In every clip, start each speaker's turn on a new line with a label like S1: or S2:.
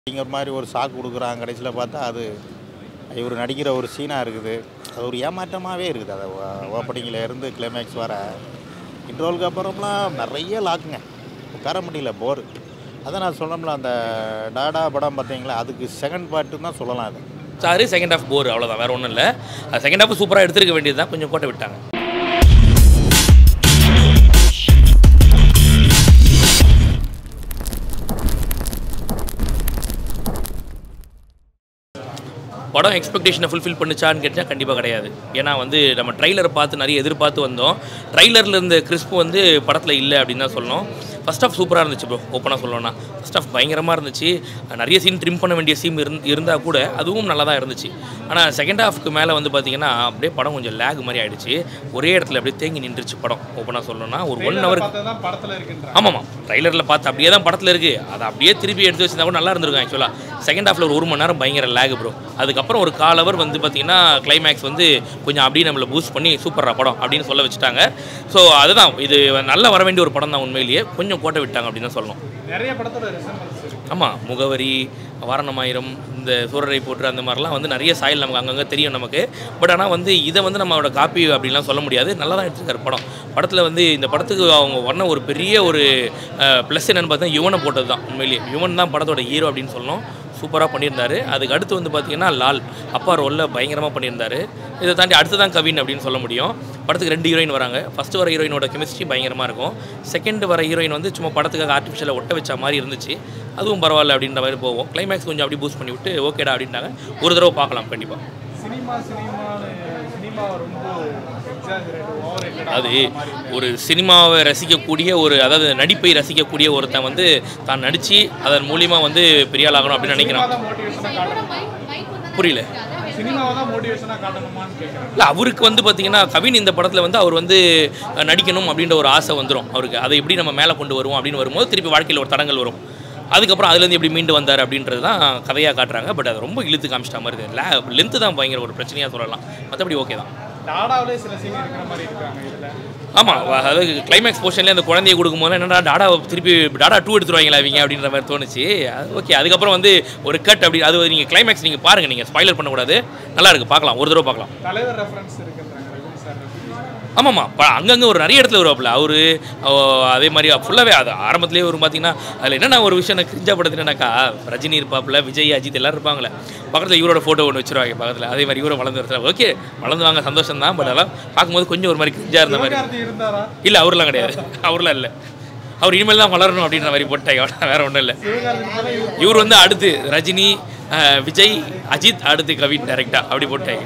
S1: அப்படிங்கிற மாதிரி ஒரு ஷாக் கொடுக்குறாங்க கடைசியில் பார்த்தா அது இவர் நடிக்கிற ஒரு சீனாக இருக்குது அது ஒரு ஏமாற்றமாகவே இருக்குது அதை ஓப்பனிங்கில் இருந்து கிளைமேக்ஸ் வர இன்ட்ரோலுக்கு அப்புறம்லாம் நிறைய லாக்குங்க உட்கார முடியல போர் அதான் நான் சொன்னோம்ல அந்த டாடா படம் பார்த்தீங்களா அதுக்கு செகண்ட் பார்ட்டு தான் சொல்லலாம் அது
S2: சாரு செகண்ட் ஹாஃப் போர் அவ்வளோதான் வேறு ஒன்றும் இல்லை செகண்ட் ஹாஃப் சூப்பராக எடுத்துருக்க வேண்டியது தான் கொஞ்சம் கோட்டை விட்டாங்க படம் எக்ஸ்பெக்டேஷனை ஃபுல்ஃபில் பண்ணுச்சான்னு கேட்டால் கண்டிப்பாக கிடையாது ஏன்னா வந்து நம்ம ட்ரைலரை பார்த்து நிறைய எதிர்பார்த்து வந்தோம் ட்ரைலரில் இருந்த கிறிஸ்ப் வந்து படத்தில் இல்லை அப்படின்னு தான் சொல்லணும் ஃபஸ்ட் ஆஃப் சூப்பராக இருந்துச்சு ப்ரோ ஓப்பனாக சொல்லணும்னா ஃபஸ்ட் ஆஃப் பயங்கரமாக இருந்துச்சு நிறைய சீன் ட்ரிம் பண்ண வேண்டிய சீன் இருந் இருந்தால் கூட அதுவும் நல்லா தான் இருந்துச்சு ஆனால் செகண்ட் ஹாஃப்க்கு மேலே வந்து பார்த்தீங்கன்னா அப்படியே படம் கொஞ்சம் லேக் மாதிரி ஆயிடுச்சு ஒரே இடத்துல அப்படியே தேங்கி நின்றுச்சு படம் ஓப்பனாக சொல்லணும்னா ஒரு ஒன் ஹவர்
S3: பார்த்ததான் படத்துல இருக்குன்ற
S2: ஆமாம்மா ட்ரைலரில் பார்த்து அப்படியே தான் படத்தில் இருக்குது அதை அப்படியே திருப்பி எடுத்து வச்சிருந்தா கூட நல்லா இருந்திருக்கும் ஆக்சுவலாக செகண்ட் ஹாஃபில் ஒரு ஒரு மணி நேரம் பயங்கர லேக் ப்ரோ அதுக்கப்புறம் ஒரு கால் ஹவர் வந்து பார்த்தீங்கன்னா கிளைமேக்ஸ் வந்து கொஞ்சம் அப்படியே நம்மளை பூஸ்ட் பண்ணி சூப்பரா படம் அப்படின்னு சொல்ல வச்சுட்டாங்க ஸோ அதுதான் இது நல்லா வர வேண்டிய ஒரு படம் தான் உண்மையிலேயே கொஞ்சம் கோட்டை விட்டாங்க அப்படின்னு தான் சொல்லணும்
S3: நிறைய படத்தோட ரெசம்பன்ஸ்
S2: ஆமாம் முகவரி வாரணமாயிரம் இந்த சூரரை போட்டு அந்த மாதிரிலாம் வந்து நிறைய சாயல் நமக்கு அங்கங்கே தெரியும் நமக்கு பட் ஆனால் வந்து இதை வந்து நம்மளோட காப்பி அப்படின்லாம் சொல்ல முடியாது நல்லா தான் எடுத்துருக்காரு படம் படத்தில் வந்து இந்த படத்துக்கு அவங்க பண்ண ஒரு பெரிய ஒரு ப்ளஸ் என்னென்னு பார்த்தா யுவனை போட்டது தான் உண்மையிலேயே யுவன் தான் படத்தோட ஹீரோ அப்படின்னு சொல்லணும் சூப்பராக பண்ணியிருந்தாரு அதுக்கு அடுத்து வந்து பார்த்தீங்கன்னா லால் அப்பா ரோலில் பயங்கரமாக பண்ணியிருந்தாரு இதை தாண்டி அடுத்து தான் கவின் அப்படின்னு சொல்ல முடியும் படத்துக்கு ரெண்டு ஹீரோயின் வராங்க ஃபஸ்ட்டு வர ஹீரோயினோட கெமிஸ்ட்ரி பயங்கரமாக இருக்கும் செகண்ட் வர ஹீரோயின் வந்து சும்மா படத்துக்காக ஆர்டிஃபிஷியலாக ஒட்ட வச்ச மாதிரி இருந்துச்சு அதுவும் பரவாயில்ல அப்படின்ற மாதிரி போவோம் கிளைமேக்ஸ் கொஞ்சம் அப்படி பூஸ்ட் பண்ணி விட்டு ஓகேடா அப்படின்ட்டாங்க ஒரு தடவை பார்க்கலாம் கண்டிப்பாக
S3: சினிமா சினிமான்னு சினிமா ரொம்ப எக்ஸாஜரேட் ஓவர்
S2: அது ஒரு சினிமாவை ரசிக்கக்கூடிய ஒரு அதாவது நடிப்பை ரசிக்கக்கூடிய ஒருத்தன் வந்து தான் நடித்து அதன் மூலியமா வந்து பெரிய ஆள் ஆகணும் அப்படின்னு
S3: சினிமா
S2: நினைக்கிறான்
S3: தான் மோட்டிவேஷனாக காட்டணும்
S2: புரியல
S3: சினிமாவை தான் மோட்டிவேஷனாக காட்டணுமான்னு கேட்குறேன்
S2: இல்லை அவருக்கு வந்து பார்த்தீங்கன்னா கவின் இந்த படத்தில் வந்து அவர் வந்து அஹ், நடிக்கணும் அப்படின்ற ஒரு ஆசை வந்துடும் அவருக்கு அதை எப்படி நம்ம மேலே கொண்டு வருவோம் அப்படின்னு வரும்போது திருப்பி வாழ்க்கையில் ஒரு தடங்கள் வரும் அதுக்கப்புறம் அதுலேருந்து எப்படி மீண்டு வந்தார் அப்படின்றது தான் கதையாக காட்டுறாங்க பட் அது ரொம்ப இழுத்து காமிச்சிட்ட மாதிரி இருக்குது லே லென்த்து தான் பயங்கர ஒரு பிரச்சனையாக சொல்லலாம் மற்றபடி ஓகே தான்
S3: டாடாவிலே சில சீன் இருக்கிற மாதிரி இருக்காங்க இதில்
S2: ஆமாம் அதாவது கிளைமேக்ஸ் போர்ஷன்லேயே அந்த குழந்தைய கொடுக்கும்போது என்னடா டாடா திருப்பி டாடா டூ எடுத்துருவாங்களா இவங்க அப்படின்ற மாதிரி தோணுச்சு அது ஓகே அதுக்கப்புறம் வந்து ஒரு கட் அப்படி அது நீங்கள் கிளைமேக்ஸ் நீங்கள் பாருங்கள் நீங்கள் ஸ்பாய்லர் பண்ணக்கூடாது நல்லா இருக்குது பார்க்கலாம் ஒரு தடவை பார்க்கலாம்
S3: தலைவர் ரெஃபரன்ஸ் இருக்குன்றாங்க ரஜினி சார் reference.
S2: ஆமாம்மா ப அங்கங்கே ஒரு நிறைய இடத்துல வருவாப்புல அவரு அவ- அதே மாதிரி ஃபுல்லாகவே அது ஆரம்பத்திலேயே ஒரு பார்த்தீங்கன்னா அதில் என்னென்ன ஒரு விஷயம் நான் கிரிஞ்சாப்படுத்தினாக்கா ரஜினி இருப்பாப்புல விஜய் அஜித் எல்லாரும் இருப்பாங்களே பக்கத்தில் இவரோட ஃபோட்டோ ஒன்று வச்சிருவாங்க பக்கத்தில் அதே மாதிரி இவரும் வளர்ந்து வரத்துல ஓகே வளர்ந்து வாங்க சந்தோஷம் தான் பட் அதெல்லாம் பார்க்கும்போது கொஞ்சம் ஒரு மாதிரி கிரிஞ்சாக இருந்த மாதிரி
S3: சிவகார்த்தி இருந்தாரா
S2: இல்லை அவர்லாம் கிடையாது அவர்லாம் இல்லை அவர் இனிமேல் தான் வளரணும் அப்படின்ற மாதிரி போட்டாங்க அவ்வளவுதான், வேற ஒன்றும் இல்லை
S3: சிவகார்த்திக்கு மேலே இவர்
S2: இவர் வந்து அடுத்து ரஜினி அஹ், விஜய் அஜித் அடுத்து கவின் டேரெக்டாக அப்படி போட்டாங்க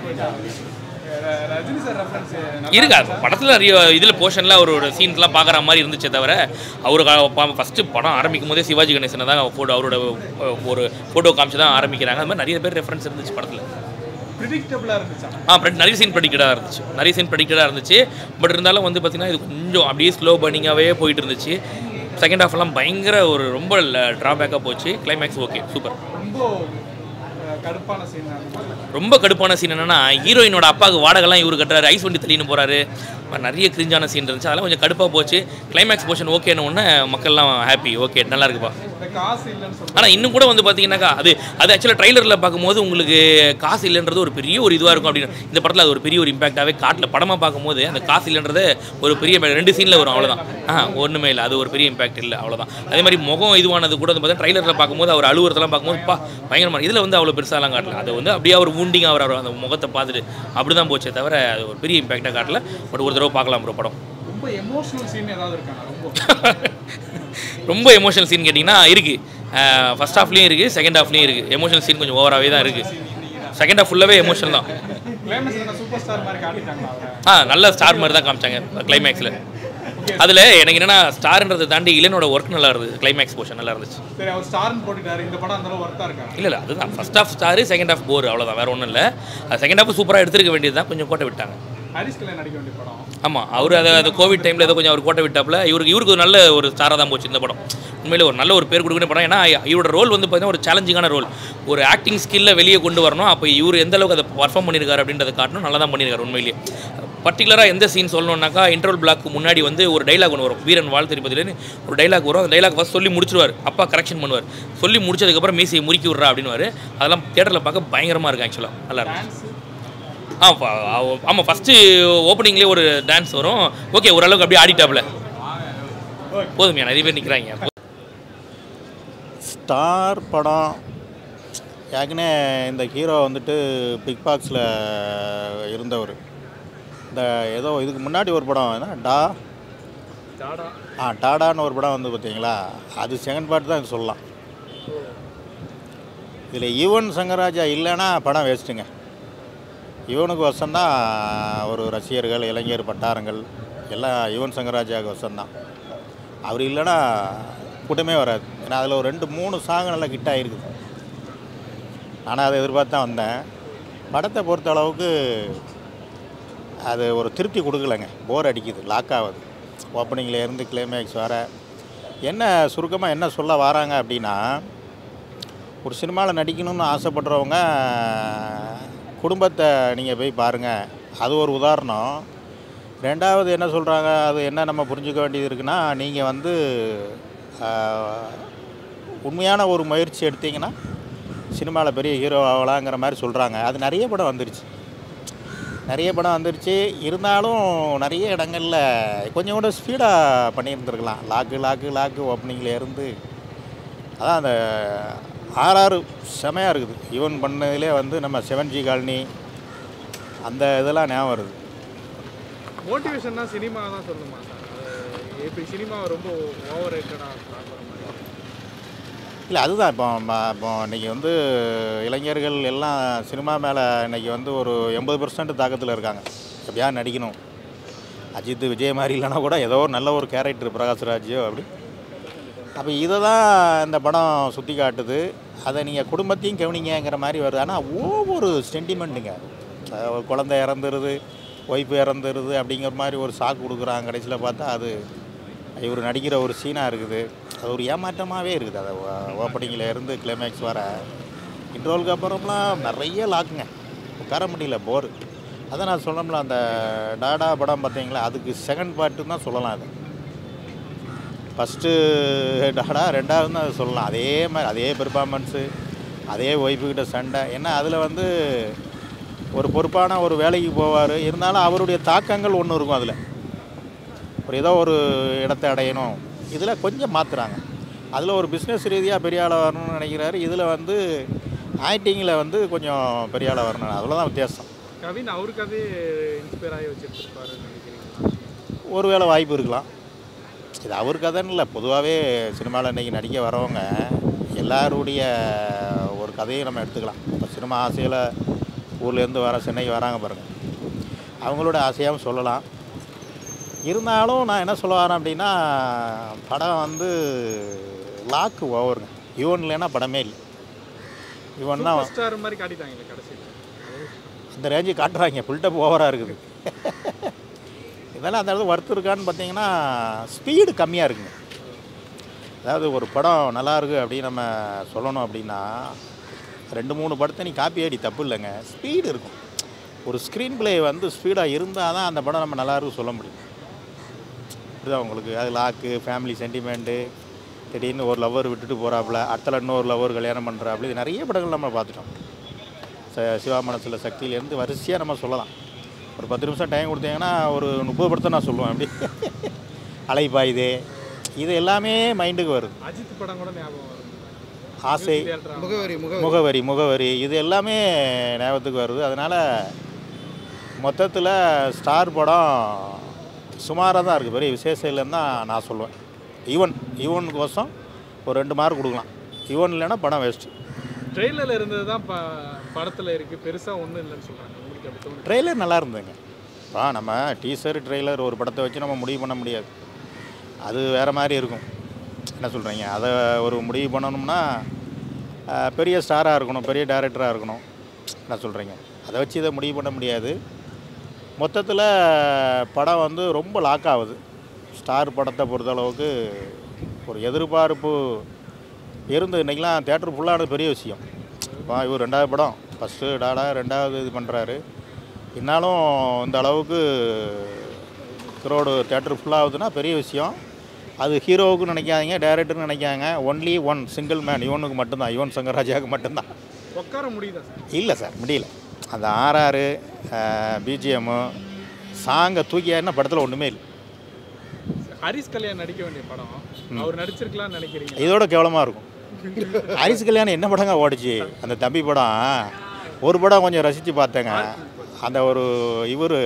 S3: ர- ரஜினி சார் ரெஃபரன்ஸ்
S2: இருக்கா படத்தில் நிறைய இதில் போர்ஷனில் அவரோட சீன்ஸ்லாம் பார்க்குற மாதிரி இருந்துச்சே தவிர அவரு ஃபஸ்ட்டு படம் ஆரம்பிக்கும் போதே சிவாஜி கணேசனை தான் ஃபோட்டோ அவரோட அஹ், ஒரு ஃபோட்டோ காமிச்சு தான் ஆரம்பிக்கிறாங்க அது மாதிரி நிறைய பேர் ரெஃபரன்ஸ் இருந்துச்சு படத்தில்
S3: ப்ரிடிக்டபிளாக இருந்துச்சா
S2: ஆ ப்ரெட் நிறைய சீன் ப்ரெடிக்டடாக இருந்துச்சு நிறைய சீன் ப்ரெடிக்டடாக இருந்துச்சு பட் இருந்தாலும் வந்து பார்த்திங்கன்னா இது கொஞ்சம் அப்படியே ஸ்லோ பர்னிங்காகவே போயிட்டு இருந்துச்சு செகண்ட் ஹாஃப்லாம் பயங்கர ஒரு ரொம்ப ட்ராபேக்காக போச்சு கிளைமேக்ஸ் ஓகே சூப்பர்
S3: ரொம்ப அஹ், கடுப்பான சீன்
S2: ரொம்ப கடுப்பான சீன் என்னன்னா ஹீரோயினோட அப்பாவுக்கு வாடகைலாம் இவர் கட்டுறாரு ஐஸ் வண்டி தள்ளின்னு போறாரு நிறைய கிரிஞ்சான சீன் இருந்துச்சு அதெல்லாம் கொஞ்சம் கடுப்பாக போச்சு கிளைமேக்ஸ் போர்ஷன் ஓகேன்னு உடனே மக்கள்லாம் ஹாப்பி ஓகே நல்லா இருக்குப்பா
S3: இந்த காசு இல்லைன்னு சொல்லிட்டு
S2: ஆனால் இன்னும் கூட வந்து பார்த்தீங்கன்னாக்கா அது அது ஆக்சுவலாக ட்ரைலரில் பார்க்கும்போது உங்களுக்கு காசு இல்லைன்றது ஒரு பெரிய ஒரு இதுவாக இருக்கும் அப்படின்னு இந்த படத்தில் அது ஒரு பெரிய ஒரு இம்பாக்டாகவே காட்டில் படமாக பார்க்கும்போது அந்த காசு இல்லைன்றது ஒரு பெரிய impact. ரெண்டு சீனில் வரும் அவ்வளோதான் ஆ ஒன்றுமே இல்லை அது ஒரு பெரிய இம்பாக்ட் இல்லை அவ்வளோதான் அதே மாதிரி முகம் இதுவானது கூட வந்து பார்த்தா ட்ரைலரில் பார்க்கும்போது அவர் அழுவுறதெல்லாம் பார்க்கும்போது பா பயங்கரமான இதில் வந்து அவ்வளோ பெருசாலாம் காட்டல அது வந்து அப்படியே அவர் வூண்டிங் அவர் அந்த முகத்தை பார்த்துட்டு அப்படி தான் போச்சே தவிர அது ஒரு பெரிய இம்பாக்டாக காட்டல பட் ஒரு தடவை பார்க்கலாம் ப்ரோ படம்
S3: ரொம்ப எமோஷனல் சீன் ஏதாவது இருக்காங்க ரொம்ப
S2: ரொம்ப எமோஷனல் சீன் கேட்டிங்கன்னா இருக்குது ஃபஸ்ட் ஹாஃப்லேயும் இருக்குது செகண்ட் ஹாஃப்லேயும் இருக்குது எமோஷனல் சீன் கொஞ்சம் ஓவராகவே தான் இருக்குது செகண்ட் ஹாஃப் ஃபுல்லாகவே எமோஷனல் தான்
S3: கிளைமேக்ஸ் என்ன சூப்பர் ஸ்டார் மாதிரி காட்டிட்டாங்களா அவரை
S2: ஆ நல்ல ஸ்டார் மாதிரி தான் காமிச்சாங்க கிளைமேக்ஸில் அதில் எனக்கு என்னென்னா ஸ்டார்ன்றதை தாண்டி இளனோட ஒர்க் நல்லா இருந்தது கிளைமேக்ஸ் போர்ஷன் நல்லா இருந்துச்சு
S3: சரி அவர் ஸ்டார்னு போட்டுட்டாரு இந்த படம் அந்த அளவு ஒர்த்தா இருக்கா
S2: இல்லை இல்லை அதுதான் first half star second half bore அவ்வளோதான் வேறு ஒன்றும் இல்லை செகண்ட் ஹாஃப் சூப்பராக எடுத்துருக்க வேண்டியது தான் கொஞ்சம் கோட்டை விட்டாங்க
S3: ஹரிஷ் கல்யாண் நடிக்க வேண்டிய படம்
S2: ஆமாம் அவர் அதை அந்த கோவிட் டைமில் ஏதோ கொஞ்சம் அவர் கோட்டை விட்டாப்புல இவருக்கு இவருக்கு ஒரு நல்ல ஒரு ஸ்டாராக தான் போச்சு இந்த படம் உண்மையிலே ஒரு நல்ல ஒரு பேர் கொடுக்குற படம் ஏன்னா இவரோட ரோல் வந்து பார்த்தீங்கன்னா ஒரு சேலஞ்சிங்கான ரோல் ஒரு ஆக்டிங் ஸ்கில்ல வெளியே கொண்டு வரணும் அப்போ இவர் எந்த அளவுக்கு அதை பர்ஃபார்ம் பண்ணியிருக்காரு அப்படின்றத காட்டணும் நல்லா தான் பண்ணியிருக்காரு உண்மையிலேயே பர்டிகுலராக எந்த சீன் சொல்லணுன்னாக்கா இன்டர்வல் பிளாக்கு முன்னாடி வந்து ஒரு டைலாக் ஒன்று வரும் வீரன் வாழ் திருப்பதிலேன்னு ஒரு டைலாக் வரும் அந்த டைலாக் ஃபஸ்ட் சொல்லி முடிச்சிருவார் அப்பா கரெக்ஷன் பண்ணுவார் சொல்லி முடிச்சதுக்கப்புறம் மீசையை முறுக்கி விட்றா அப்படின்னுவார் அதெல்லாம் தேட்டரில் பார்க்க பயங்கரமாக இருக்கும் ஆக்சுவலாக நல்லா இருக்கும் ஆ ஆமாம் ஃபஸ்ட்டு ஓப்பனிங்லேயே ஒரு டான்ஸ் வரும் ஓகே ஓரளவுக்கு அப்படியே ஆடிட்டாப்ல போதுமையா நிறைய பேர் நிற்கிறாங்க
S1: ஸ்டார் படம் ஏற்கனவே இந்த ஹீரோ வந்துட்டு பிக் பாக்ஸில் இருந்தவர் இந்த ஏதோ இதுக்கு முன்னாடி ஒரு படம் என்ன டா ஆ டாடான்னு ஒரு படம் வந்து பார்த்தீங்களா அது செகண்ட் பார்ட் தான் இது சொல்லலாம் இதில் யுவன் சங்கராஜா இல்லைன்னா படம் வேஸ்ட்டுங்க யுவனுக்கு வசந்தான் ஒரு ரசிகர்கள் இளைஞர் பட்டாரங்கள் எல்லாம் யுவன் சங்கராஜாவுக்கு வசந்தான் அவர் இல்லைன்னா கூட்டமே வராது ஏன்னா அதில் ஒரு ரெண்டு மூணு சாங் நல்லா கிட்ட ஆகிருக்குது ஆனால் அதை எதிர்பார்த்து தான் வந்தேன் படத்தை பொறுத்த அளவுக்கு அது ஒரு திருப்தி கொடுக்கலங்க போர் அடிக்குது லாக் ஆகுது ஓப்பனிங்கில் இருந்து கிளைமேக்ஸ் வர என்ன சுருக்கமாக என்ன சொல்ல வராங்க அப்படின்னா ஒரு சினிமாவில் நடிக்கணும்னு ஆசைப்படுறவங்க குடும்பத்தை நீங்கள் போய் பாருங்கள் அது ஒரு உதாரணம் ரெண்டாவது என்ன சொல்கிறாங்க அது என்ன நம்ம புரிஞ்சுக்க வேண்டியது இருக்குன்னா நீங்கள் வந்து ஆஹ், உண்மையான ஒரு முயற்சி எடுத்தீங்கன்னா சினிமாவில் பெரிய ஹீரோ ஆகலாங்கிற மாதிரி சொல்கிறாங்க அது நிறைய படம் வந்துருச்சு நிறைய படம் வந்துருச்சு இருந்தாலும் நிறைய இடங்களில் கொஞ்சம் கூட ஸ்பீடாக பண்ணியிருந்துருக்கலாம் லாக்கு லாக்கு லாக்கு ஓப்பனிங்கில் இருந்து அதான் அந்த ஆர்ஆர் செமையாக இருக்குது ஈவன் பண்ணதுலே வந்து நம்ம செவன் ஜி காலனி அந்த இதெல்லாம் ஞாபகம் வருது
S3: மோட்டிவேஷன்னா சினிமா தான் சொல்லணுமா சார் அது இப்படி சினிமா ரொம்ப ஓவர் ரேட்டடாக பார்க்குற மாதிரி
S1: இல்லை அதுதான் இப்போ ம- இப்போ இன்றைக்கி வந்து இளைஞர்கள் எல்லாம் சினிமா மேலே இன்றைக்கி வந்து ஒரு எண்பது பர்சன்ட் தாக்கத்தில் இருக்காங்க எப்படியா நடிக்கணும் அஜித் விஜய் மாதிரி இல்லைன்னா கூட ஏதோ ஒரு நல்ல ஒரு கேரக்டர் பிரகாஷ்ராஜோ அப்படி அப்போ இதை தான் இந்த படம் சுற்றி காட்டுது அதை நீங்கள் குடும்பத்தையும் கவனிங்கங்கிற மாதிரி வருது ஆனால் ஒவ்வொரு சென்டிமெண்ட்டுங்க அஹ் ஒரு குழந்தை இறந்துருது ஒய்ஃபு இறந்துருது அப்படிங்கிற மாதிரி ஒரு சாக்கு கொடுக்குறாங்க கடைசியில் பார்த்தா அது இவர் நடிக்கிற ஒரு சீனாக இருக்குது அது ஒரு ஏமாற்றமாகவே இருக்குது அதை ஓப்பனிங்கில் இருந்து கிளைமேக்ஸ் வர இன்ட்ரோலுக்கு அப்புறம்லாம் நிறைய லாக்குங்க உட்கார முடியல போர் அதான் நான் சொன்னோம்ல அந்த டாடா படம் பார்த்தீங்களா அதுக்கு செகண்ட் பார்ட்டு தான் சொல்லலாம் அது ஃபஸ்ட்டு டாடா ரெண்டாவது தான் அது சொல்லலாம் அதே மாதிரி அதே பெர்ஃபார்மன்ஸு அதே ஒய்ஃபுக்கிட்ட சண்டை ஏன்னா அதில் வந்து ஒரு பொறுப்பான ஒரு வேலைக்கு போவார் இருந்தாலும் அவருடைய தாக்கங்கள் ஒன்று இருக்கும் அதில் ஒரு ஏதோ ஒரு இடத்தை அடையணும் இதில் கொஞ்சம் மாற்றுறாங்க அதில் ஒரு பிஸ்னஸ் ரீதியாக பெரிய ஆளாக வரணும்னு நினைக்கிறாரு இதில் வந்து ஆக்டிங்கில் வந்து கொஞ்சம் பெரிய ஆளாக வரணும் அவ்வளோதான் வித்தியாசம்
S3: கவின் அவருக்காகவே இன்ஸ்பயர் ஆகி வச்சுருப்பாருன்னு நினைக்கிறீங்களா
S1: ஒருவேளை வாய்ப்பு இருக்கலாம் இது அவர் கதைன்னு இல்லை பொதுவாகவே சினிமாவில் இன்றைக்கி நடிக்க வரவங்க எல்லாருடைய ஒரு கதையை நம்ம எடுத்துக்கலாம் இப்போ சினிமா ஆசையில் ஊர்லேருந்து வர சென்னைக்கு வராங்க பாருங்கள் அவங்களோட ஆசையாகவும் சொல்லலாம் இருந்தாலும் நான் என்ன சொல்ல வரேன் அப்படின்னா படம் வந்து லாக்கு ஓவருங்க யுவன் இல்லைன்னா படமே இல்லை யுவன் தான்
S3: சூப்பர் ஸ்டார் மாதிரி காட்டிட்டாங்களே கடைசியில்
S1: இந்த ரேஞ்சு காட்டுறாங்க பில்டப் ஓவராக இருக்குது இதெல்லாம் அந்த இடத்துல ஒர்த்து இருக்கான்னு பார்த்தீங்கன்னா ஸ்பீடு கம்மியாக இருக்குங்க அதாவது ஒரு படம் நல்லா இருக்கு அப்படின்னு நம்ம சொல்லணும் அப்படின்னா ரெண்டு மூணு படத்தை நீ காப்பி அடி தப்பு இல்லைங்க ஸ்பீடு இருக்கும் ஒரு ஸ்க்ரீன் ப்ளே வந்து ஸ்பீடாக இருந்தால் தான் அந்த படம் நம்ம நல்லா இருக்கு சொல்ல முடியும் இதுதான் உங்களுக்கு அது லாக்கு ஃபேமிலி சென்டிமெண்ட்டு திடீர்னு ஒரு லவ்வர் விட்டுட்டு போகிறாப்புல அடுத்தல இன்னொரு லவ்வர் கல்யாணம் பண்ணுறாப்புல இது நிறைய படங்கள் நம்ம பார்த்துட்டோம் ச- சிவா மனசில் சக்தியிலேருந்து வரிசையாக நம்ம சொல்லலாம் ஒரு பத்து நிமிஷம் டைம் கொடுத்தீங்கன்னா ஒரு முப்பது படத்தை நான் சொல்லுவேன் அப்படி அலைபாயுதே இது எல்லாமே மைண்டுக்கு வருது
S3: அஜித் படம் கூட ஞாபகம் வரும்
S1: ஆசை
S3: முகவரி
S1: முகவரி முகவரி இது எல்லாமே ஞாபகத்துக்கு வருது அதனால் மொத்தத்தில் ஸ்டார் படம் சுமாராக தான் இருக்குது பெரிய விசேஷம் இல்லைன்னு தான் நான் சொல்லுவேன் ஈவன் ஈவன் கோசம் ஒரு ரெண்டு மார்க் கொடுக்கலாம் ஈவன் இல்லைன்னா படம் வேஸ்ட்டு
S3: ட்ரெயிலரில் இருந்தது தான் ப படத்தில் இருக்குது பெருசாக ஒன்றும் இல்லைன்னு சொல்கிறாங்க உங்களுக்கு அப்படி தோணுது
S1: ட்ரெய்லர் நல்லா இருந்ததுங்க இப்போ நம்ம டீசர் ட்ரெய்லர் ஒரு படத்தை வச்சு நம்ம முடிவு பண்ண முடியாது அது வேறு மாதிரி இருக்கும் என்ன சொல்கிறீங்க அதை ஒரு முடிவு பண்ணணும்னா அஹ், பெரிய ஸ்டாராக இருக்கணும் பெரிய டேரக்டராக இருக்கணும் என்ன சொல்கிறீங்க அதை வச்சு இதை முடிவு பண்ண முடியாது மொத்தத்தில் படம் வந்து ரொம்ப லாக் ஆகுது ஸ்டார் படத்தை பொறுத்தளவுக்கு ஒரு எதிர்பார்ப்பு இருந்து இன்றைக்கெலாம் தேட்டர் ஃபுல்லானது பெரிய விஷயம் இப்போ இவர் ரெண்டாவது படம் ஃபஸ்ட்டு டாடா ரெண்டாவது இது பண்ணுறாரு இருந்தாலும் இந்த அளவுக்கு க்ரோடு தேட்டர் ஃபுல்லாகுதுன்னா பெரிய விஷயம் அது ஹீரோவுக்கு நினைக்காதீங்க டேரக்டர்னு நினைக்காங்க ஒன்லி ஒன் சிங்கிள் மேன் இவனுக்கு மட்டும்தான் யுவன் சங்கர் ராஜாவுக்கு மட்டும்தான்
S3: உட்கார முடியுதா சார்
S1: இல்லை சார் முடியல அந்த ஆர்ஆர் பிஜிஎம்மு சாங்கை தூக்கியாருன்னா படத்தில் ஒன்றுமே இல்லை
S3: ஹரிஸ் கல்யாண் நடிக்க வேண்டிய படம் அவர் நடிச்சிருக்கலாம்னு நினைக்கிறீங்க
S1: இதோட கேவலமாக இருக்கும் ஹரிஸ் கல்யாணம் என்ன படங்க ஓடிச்சு அந்த தம்பி படம் ஒரு படம் கொஞ்சம் ரசித்து பார்த்தேங்க அந்த ஒரு இவர்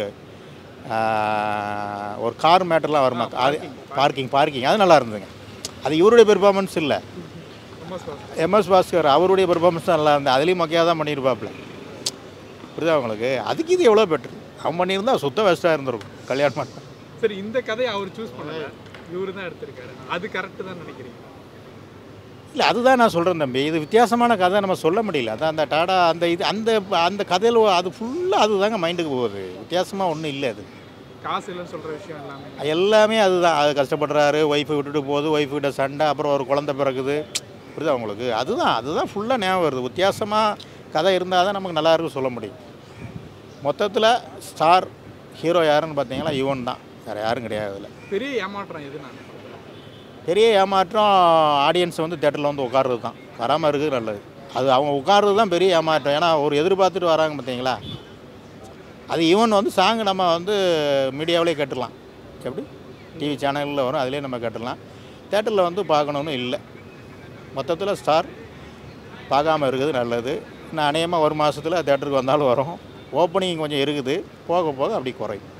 S1: ஒரு கார் மேட்டர்லாம் வருமா அது பார்க்கிங் பார்க்கிங் அது நல்லா இருந்ததுங்க அது இவருடைய பெர்ஃபார்மன்ஸ் இல்லை
S3: ரொம்ப சார்
S1: எம்எஸ் பாஸ்கர் அவருடைய பெர்ஃபார்மன்ஸ் தான் நல்லா இருந்தது அதுலேயும் மொக்கையாக தான் பண்ணியிருப்பாப்புல புரியுதா உங்களுக்கு அதுக்கு இது எவ்வளோ பெட்ரு அவன் பண்ணியிருந்தா சுத்த வேஸ்ட்டாக இருந்திருக்கும் கல்யாணம் பண்ண
S3: சரி இந்த கதையை அவர் சூஸ் பண்ணல இவரு தான் எடுத்திருக்காரு அது கரெக்ட் தான் நினைக்கிறீங்க
S1: இல்லை அதுதான் நான் சொல்கிறேன் தம்பி இது வித்தியாசமான கதை நம்ம சொல்ல முடியல அதான் அந்த டாடா அந்த இது அந்த அந்த கதையில் அது ஃபுல்லாக அதுதாங்க மைண்டுக்கு போகுது வித்தியாசமாக ஒன்றும் இல்லை அது
S3: காசு இல்லைன்னு சொல்ற விஷயம் எல்லாமே
S1: எல்லாமே அதுதான் அது கஷ்டப்படுறாரு ஒய்ஃபை விட்டுட்டு போகுது ஒய்ஃபு கிட்ட சண்டை அப்புறம் ஒரு குழந்தை பிறகுது புரியுதா உங்களுக்கு அதுதான் அதுதான் ஃபுல்லாக ஞாபகம் வருது வித்தியாசமாக கதை இருந்தால் தான் நமக்கு நல்லா இருக்கும் சொல்ல முடியும் மொத்தத்தில் ஸ்டார் ஹீரோ யாருன்னு பார்த்தீங்கன்னா யுவன் தான் வேறு யாரும் கிடையாது அதில்
S3: பெரிய ஏமாற்றம் எது நான்
S1: பெரிய ஏமாற்றம் ஆடியன்ஸ் வந்து தேட்டரில் வந்து உட்கார்றது தான் வராமல் இருக்குது நல்லது அது அவங்க உட்கார்றது தான் பெரிய ஏமாற்றம் ஏன்னா ஒரு எதிர்பார்த்துட்டு வராங்க பார்த்தீங்களா அது ஈவன் வந்து சாங் நம்ம வந்து மீடியாவிலே கேட்டுடலாம் எப்படி டிவி சேனலில் வரும் அதிலே நம்ம கேட்டுடலாம் தேட்டரில் வந்து பார்க்கணுன்னு இல்லை மொத்தத்தில் ஸ்டார் பார்க்காம இருக்குது நல்லது இன்னும் அநேகமாக ஒரு மாதத்தில் தேட்டருக்கு வந்தாலும் வரும் ஓப்பனிங் கொஞ்சம் இருக்குது போக போக அப்படி குறையும்